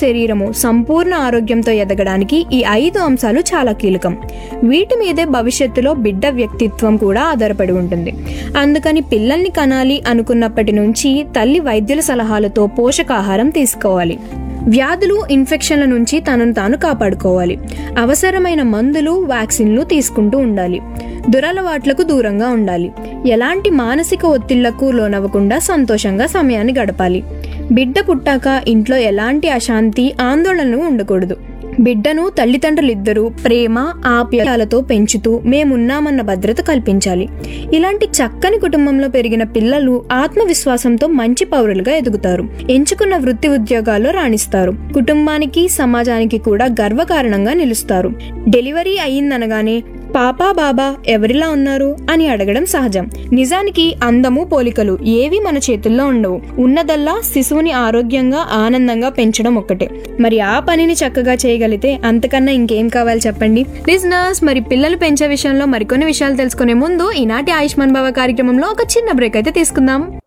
శరీరము సంపూర్ణ ఆరోగ్యంతో ఎదగడానికి ఈ ఐదు అంశాలు చాలా కీలకం వీటి మీదే భవిష్యత్తులో బిడ్డ వ్యక్తిత్వం కూడా ఆధారపడి ఉంటుంది అందుకని పిల్లల్ని కనాలి అనుకున్నప్పటి నుంచి తల్లి వైద్యుల సలహాలతో పోషకాహారం తీసుకోవాలి వ్యాధులు ఇన్ఫెక్షన్ల నుంచి తనను తాను కాపాడుకోవాలి అవసరమైన మందులు వ్యాక్సిన్లు తీసుకుంటూ ఉండాలి దురలవాట్లకు దూరంగా ఉండాలి ఎలాంటి మానసిక ఒత్తిళ్లకు లోనవ్వకుండా సంతోషంగా సమయాన్ని గడపాలి బిడ్డ పుట్టాక ఇంట్లో ఎలాంటి అశాంతి ఆందోళనలు ఉండకూడదు బిడ్డను తల్లిదండ్రులిద్దరూ ప్రేమ ఆప్యాయాలతో పెంచుతూ మేమున్నామన్న భద్రత కల్పించాలి ఇలాంటి చక్కని కుటుంబంలో పెరిగిన పిల్లలు ఆత్మవిశ్వాసంతో మంచి పౌరులుగా ఎదుగుతారు ఎంచుకున్న వృత్తి ఉద్యోగాల్లో రాణిస్తారు కుటుంబానికి సమాజానికి కూడా గర్వకారణంగా నిలుస్తారు డెలివరీ అయ్యిందనగానే పాపా బాబా ఎవరిలా ఉన్నారు అని అడగడం సహజం నిజానికి అందము పోలికలు ఏవి మన చేతుల్లో ఉండవు ఉన్నదల్లా శిశువుని ఆరోగ్యంగా ఆనందంగా పెంచడం ఒక్కటే మరి ఆ పనిని చక్కగా చేయగలిగితే అంతకన్నా ఇంకేం కావాలి చెప్పండి లిజనర్స్ మరి పిల్లలు పెంచే విషయంలో మరికొన్ని విషయాలు తెలుసుకునే ముందు ఈనాటి ఆయుష్మాన్ భవ కార్యక్రమంలో ఒక చిన్న బ్రేక్ అయితే తీసుకుందాం